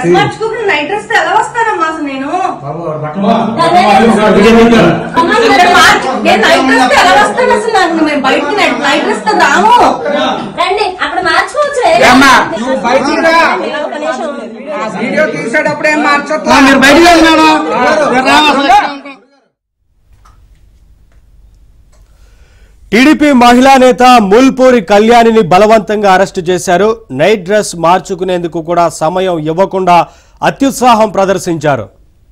Dress మార్చుకోకుండా night dress తో ఎలా వస్తానమ్మా అసలు నేను ఇక్కడ మార్చు- నేను నైట్ డ్రెస్ తో ఎలా వస్తాను అసలు నాకు మేము బయటకి నైట్ నైట్ డ్రెస్ తో రాము రండి అక్కడ మార్చుకోవచ్చు ఏమ్మా నువ్వు బయటికి రా ఆ వీడియో తీసేటప్పుడు ఏం మార్చొద్దు మీరు బయటికి వెళ్ళి మేడం మీరు రా అసలు. టీడీపీ మహిళా నేత ముల్పూరి కళ్యాణిని బలవంతంగా అరెస్టు చేశారు నైట్ డ్రెస్ మార్చుకునేందుకు కూడా సమయం ఇవ్వకుండా అత్యుత్సాహం ప్రదర్శించారు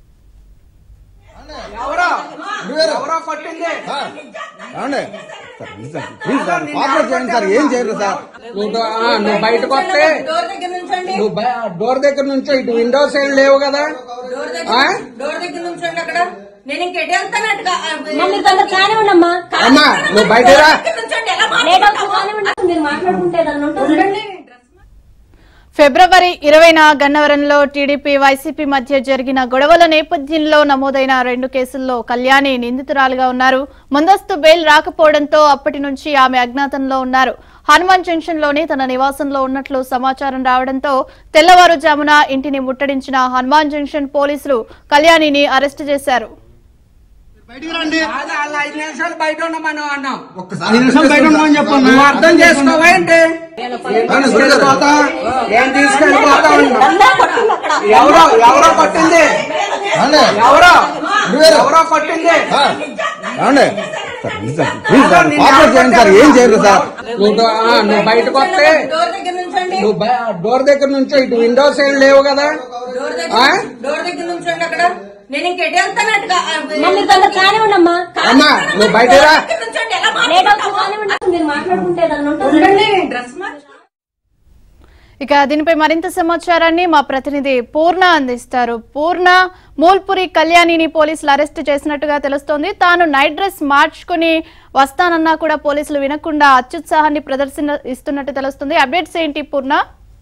ఎవరో ఎవరో కొట్టింది ఏమండి? సార్, నిజం. ప్లీజ్ సార్, కోఆపరేట్ చేయండి సార్ ఏం చేయరు సార్ నువ్వు దో- ఆ, నువ్వు బయటకు వస్తే డోర్ దగ్గర నుంచండి నువ్వు బయ- డోర్ దగ్గర నుంచి ఇటు విండోస్ ఏం లేవు కదా డోర్ ఆ? దగ్గర డోర్ దగ్గర నుంచండి అక్కడ నేను ఇంకెటు వెళ్తానట్టుగా మమ్మీ తొందర కానివ్వండమ్మా అమ్మా నువ్వు బయట రా నుంచండి ఎలా లేట్ మాట్లాడతావు? అవుతుంది కానివ్వండి మీరు మాట్లాడుకుంటే ఏదన్నా ఉంటుంది ఉండండి డ్రెస్ ఫిబ్రవరి ఇరవైన గన్నవరంలో టీడీపీ వైసీపీ మధ్య జరిగిన గొడవల నేపథ్యంలో నమోదైన రెండు కేసుల్లో కళ్యాణి నిందితురాలుగా ఉన్నారు ముందస్తు బెయిల్ రాకపోవడంతో అప్పటి నుంచి ఆమె అజ్ఞాతంలో ఉన్నారు హనుమాన్ జంక్షన్ లోని తన నివాసంలో ఉన్నట్లు సమాచారం రావడంతో తెల్లవారుజామున ఇంటిని ముట్టడించిన హనుమాన్ జంక్షన్ పోలీసులు కళ్యాణిని అరెస్టు చేశారు బయటికి రండి కాదు, వాళ్ళు ఐదు నిమిషాలు బయట ఉండమని అన్నాం ఐదు నిమిషాలు బయట ఉండమని చెప్పన్నా నువ్వు అర్థం చేసుకోవా ఏంటి ఏం తీసుకెళ్ళిపోతా ఏం తీసుకెళ్ళిపోతా ఎవరో ఎవరో కొట్టింది ఎవరో ఎవరో కొట్టింది ఏమండి? సార్, నిజం. ప్లీజ్ సార్, కోఆపరేట్ చేయండి సార్ ఏం చేయరు సార్ నువ్వు దో- ఆ, నువ్వు బయటకు వస్తే డోర్ దగ్గర నుంచండి నువ్వు బయ- డోర్ దగ్గర నుంచి ఇటు విండోస్ ఏం లేవు కదా డోర్ ఆ? దగ్గర డోర్ దగ్గర నుంచండి అక్కడ నేను ఇంకెటు వెళ్తానట్టుగా మమ్మీ తొందర కానివ్వండమ్మా అమ్మా నువ్వు బయట రా నుంచండి ఎలా లేట్ మాట్లాడతావు? అవుతుంది కానివ్వండి మీరు మాట్లాడుకుంటే ఏదన్నా ఉంటుంది ఉండండి డ్రెస్ మార్చు ఇక దీనిపై మరింత సమాచారాన్ని మా ప్రతినిధి పూర్ణ అందిస్తారు పూర్ణ మూల్పురి కళ్యాణిని పోలీసులు అరెస్ట్ చేసినట్టుగా తెలుస్తోంది తాను నైట్ డ్రెస్ మార్చుకుని వస్తానన్నా కూడా పోలీసులు వినకుండా అత్యుత్సాహాన్ని ప్రదర్శన ఇస్తున్నట్టు తెలుస్తుంది అప్డేట్స్ ఏంటి పూర్ణ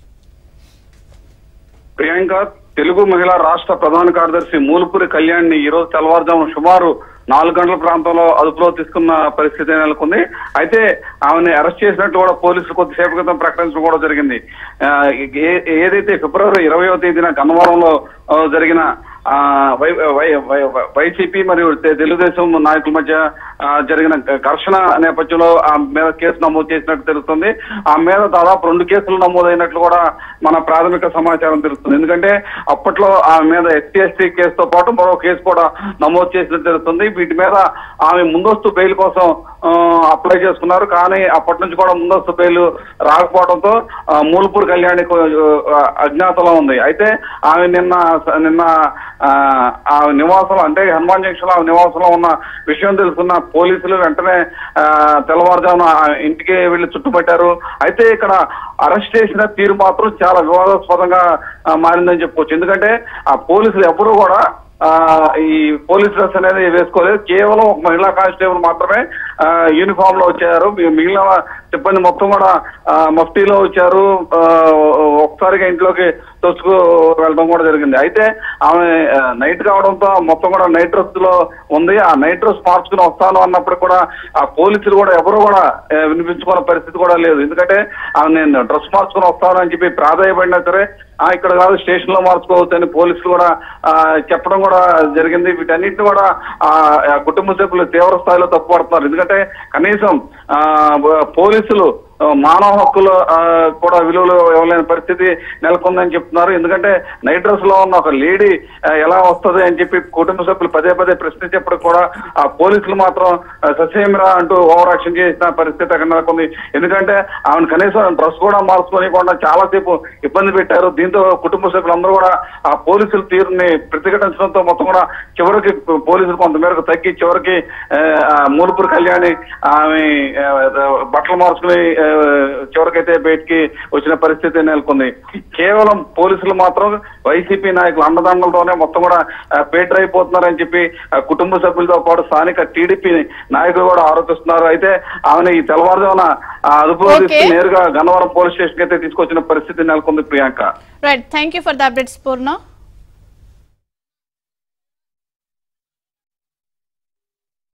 ప్రియాంక తెలుగు మహిళా రాష్ట్ర ప్రధాన కార్యదర్శి మూలుపురి కళ్యాణ్ ని ఈ రోజు తెల్లవారుజామున సుమారు నాలుగు గంటల ప్రాంతంలో అదుపులో తీసుకున్న పరిస్థితి నెలకొంది అయితే ఆమెను అరెస్ట్ చేసినట్టు కూడా పోలీసులు కొద్దిసేపు క్రితం ప్రకటించడం కూడా జరిగింది ఆ, ఏ- ఏదైతే ఫిబ్రవరి ఇరవయవ తేదీన గన్నవరంలో ఆ, జరిగిన ఆ, వై- వై- వై- వైసీపీ మరియు తె- తెలుగుదేశం నాయకుల మధ్య ఆ, జరిగిన ఘర్షణ నేపథ్యంలో ఆ మీద కేసు నమోదు చేసినట్టు తెలుస్తుంది ఆ మీద దాదాపు రెండు కేసులు నమోదైనట్లు కూడా మన ప్రాథమిక సమాచారం తెలుస్తుంది ఎందుకంటే అప్పట్లో ఆ మీద ఎస్టీ ఎస్టీ కేసుతో పాటు మరో కేసు కూడా నమోదు చేసినట్టు తెలుస్తుంది వీటి మీద ఆమె ముందస్తు బెయిల్ కోసం ఆ, అప్లై చేసుకున్నారు కానీ అప్పటి నుంచి కూడా ముందస్తు బెయిల్ రాకపోవడంతో ఆ, మూలపూర్ కళ్యాణి కొ- ఆ, అజ్ఞాతంలో ఉంది అయితే ఆమె నిన్న నిన్న ఆ, ఆ నివాసంలో అంటే హనుమాన్ జంక్షన్ లో ఆమె నివాసంలో ఉన్న విషయం తెలుసుకున్న పోలీసులు వెంటనే ఆ, తెల్లవారుజామున ఆ ఇంటికి వెళ్లి చుట్టుపట్టారు అయితే ఇక్కడ అరెస్ట్ చేసిన తీరు మాత్రం చాలా వివాదాస్పదంగా ఆ, మారిందని చెప్పుకోవచ్చు ఎందుకంటే ఆ పోలీసులు ఎప్పుడూ కూడా ఆ ఈ పోలీస్ డ్రెస్ అనేది వేసుకోలేదు కేవలం ఒక మహిళా కానిస్టేబుల్ మాత్రమే ఆ, యూనిఫామ్ లో వచ్చారు మి- మిగిలిన సిబ్బంది మొత్తం కూడా ఆ, మఫ్టీలో వచ్చారు ఆ, ఒకసారిగా ఇంట్లోకి తొచ్చుకు వెళ్ళడం కూడా జరిగింది అయితే ఆమె ఆ, నైట్ కావడంతో మొత్తం కూడా నైట్ డ్రెస్ లో ఉంది ఆ నైట్ డ్రెస్ మార్చుకుని వస్తాను అన్నప్పుడు కూడా ఆ పోలీసులు కూడా ఎవరు కూడా ఆ, వినిపించుకున్న పరిస్థితి కూడా లేదు ఎందుకంటే ఆమె నేను డ్రెస్ మార్చుకుని వస్తాను అని చెప్పి ప్రాధాయపడినా సరే ఆ ఇక్కడ కాదు స్టేషన్ లో మార్చుకోవచ్చు అని పోలీసులు కూడా ఆ, చెప్పడం కూడా జరిగింది వీటన్నిటిని కూడా ఆ ఆ కుటుంబ సభ్యులు తీవ్ర స్థాయిలో తప్పుపడుతున్నారు ఎందుకంటే కనీసం ఆ పోలీసులు ఆ, మానవ హక్కులు ఆ, కూడా విలువలు ఇవ్వలేని పరిస్థితి నెలకొందని చెప్తున్నారు ఎందుకంటే నైట్ డ్రెస్ లో ఉన్న ఒక లేడీ ఆ, ఎలా వస్తుంది అని చెప్పి కుటుంబ సభ్యులు పదే పదే ప్రశ్నించేప్పుడు కూడా ఆ పోలీసులు మాత్రం ఆ, ససేమిరా అంటూ ఓవర్ యాక్షన్ చేసిన పరిస్థితి అక్కడ నెలకొంది ఎందుకంటే ఆమెను కనీసం డ్రెస్ కూడా మార్చుకోనికుండా చాలాసేపు ఇబ్బంది పెట్టారు దీంతో కుటుంబ సభ్యులందరూ కూడా ఆ పోలీసుల తీరుని ప్రతిఘటించడంతో మొత్తం కూడా చివరికి పోలీసులు కొంతమేరకు తగ్గి చివరికి ఆ, ఆ, మూలపూర్ కళ్యాణి ఆమె ఆ, బట్టలు మార్చుకుని ఆ, చివరికైతే బయటికి వచ్చిన పరిస్థితి నెలకొంది కేవలం పోలీసులు మాత్రం వైసీపీ నాయకులు అండదండలతోనే మొత్తం కూడా ఆ, పేటర్ అయిపోతున్నారని చెప్పి ఆ, కుటుంబ సభ్యులతో పాటు స్థానిక టీడీపీ నాయకులు కూడా ఆరోపిస్తున్నారు అయితే ఆమెను ఈ తెల్లవారుజామున ఆ, అదుపులో Okay. తీసుకుని నేరుగా గన్నవరం పోలీస్ స్టేషన్ కి అయితే తీసుకొచ్చిన పరిస్థితి నెలకొంది Priyanka right thank you for the updates Purna